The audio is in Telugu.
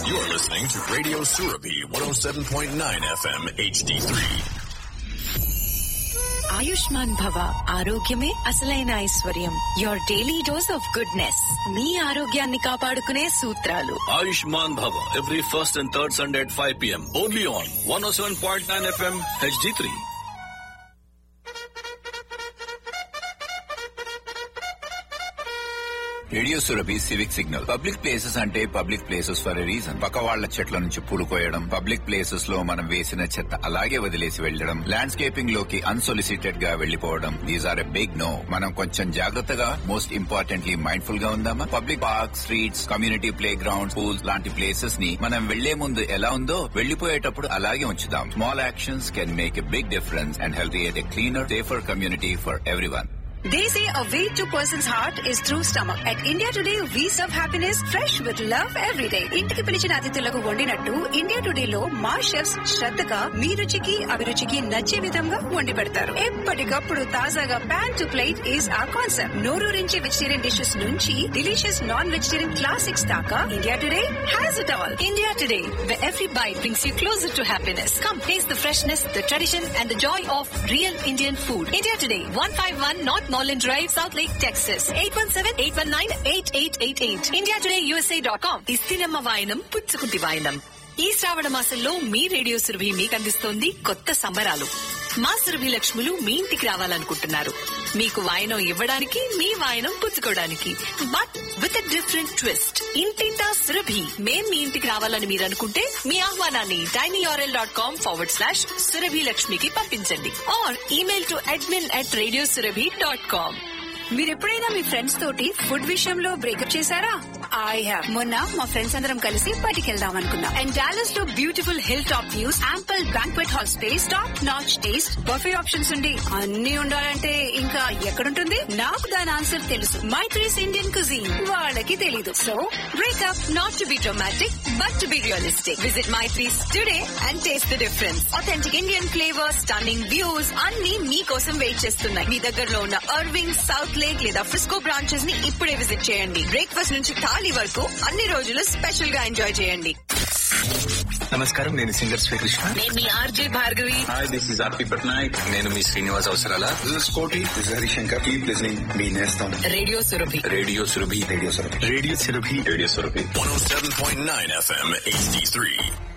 You're listening to Radio Surabi 107.9 FM HD3. Ayushman భవ ఆరోగ్యమే అసలైన ఐశ్వర్యం your daily dose of goodness మీ ఆరోగ్యాన్ని కాపాడుకునే సూత్రాలు Ayushman Bhava every first and third Sunday at 5 p.m. Only on 107.9 FM HD3. Radio Surabhi civic signal public places అంటే public places for a reason పక్క వాళ్ల చెట్ల నుంచి పూలు కోయడం పబ్లిక్ ప్లేసెస్ లో మనం వేసిన చెత్త అలాగే వదిలేసి వెళ్లడం ల్యాండ్స్కేపింగ్ లోకి అన్సొలిసిటెడ్ గా వెళ్లిపోవడం these are a big no మనం కొంచెం జాగ్రత్తగా మోస్ట్ ఇంపార్టెంట్లీ మైండ్ఫుల్ గా ఉందామా public park streets community playground schools లాంటి ప్లేసెస్ ని మనం వెళ్లే ముందు ఎలా ఉందో వెళ్లిపోయేటప్పుడు అలాగే ఉంచుదాం small actions can make a big difference and health a cleaner safer community for everyone They say a way to person's heart is through stomach. At India Today, we serve happiness fresh with love every day. ఇంటికి పిలిచిన అతిథులకు వండినట్టు ఇండియా టుడే లో మా షెఫ్స్ శ్రద్ధగా మీ రుచికి అభిరుచికి నచ్చే విధంగా వండి పెడతారు ఎప్పటికప్పుడు తాజాగా pan to plate is a concept నోరూరించి వెజిటేరియన్ డిషెస్ నుంచి డిలీషియస్ నాన్ వెజిటేరియన్ క్లాసిక్స్ దాకా India Today has it all India Today where every bite brings you closer to happiness. Come taste the freshness, the tradition, and the joy of real Indian food. India Today, 151 North Norland Drive, South Lake, Texas. 817-819-8888. IndiaTodayUSA.com. ఇస్తినమ్మ వాయనం పుచ్చుకుంటి వాయనం ఈ శ్రావణ మాసంలో మీ రేడియో సురభి మీకు అందిస్తోంది కొత్త సంబరాలు మా సురభి లక్ష్ములు మీ ఇంటికి రావాలనుకుంటున్నారు మీకు వాయనం ఇవ్వడానికి మీ వాయనం పుచ్చుకోవడానికి but with a different twist ఇంటింటా సురభి మేం మీ ఇంటికి రావాలని మీరు అనుకుంటే మీ ఆహ్వానాన్ని TinyURL dot com forward slash Surabhi లక్ష్మికి పంపించండి or email to admin at radio Surabhi dot com మీరు ఎప్పుడైనా మీ ఫ్రెండ్స్ తోటి ఫుడ్ విషయంలో బ్రేకప్ చేశారా ఐ హావ్ మొన్న మా ఫ్రెండ్స్ అందరం కలిసి బయటికి వెళ్దాం అనుకున్నాం అండ్ డాలస్ లో beautiful hill top views ample banquet hall space top notch taste buffet options ఉండి అన్ని ఉండాలంటే ఇంకా ఎక్కడుంటుంది నాకు దాని ఆన్సర్ తెలుసు మై ట్రీస్ ఇండియన్ కుజీన్ వాళ్ళకి తెలీదు so Breakup not to be dramatic, but to be realistic. Visit My Trees today and taste the difference. Authentic Indian flavor, stunning views, అన్ని మీకోసం వెయిట్ చేస్తున్నాయి మీ దగ్గరలో ఉన్న అర్వింగ్ సౌత్ లేక్ లేదా ఫ్రిస్కో బ్రాంచెస్ ని ఇప్పుడే విజిట్ చేయండి బ్రేక్ఫాస్ట్ నుంచి థాలీ వరకు అన్ని రోజులు స్పెషల్ గా ఎంజాయ్ చేయండి నమస్కారం నేను సింగర్ శ్రీకృష్ణ నేను మీ RJ Bhargavi hi this is RP Patnaik నేను మీ శ్రీనివాస్ అవసరాల కోటి హరిశంకర్ కీప్ లిస్నింగ్ మీ నేస్తం radio Surabhi radio Surabhi radio Surabhi radio Surabhi Radio Surabhi. 107.9 FM HD3.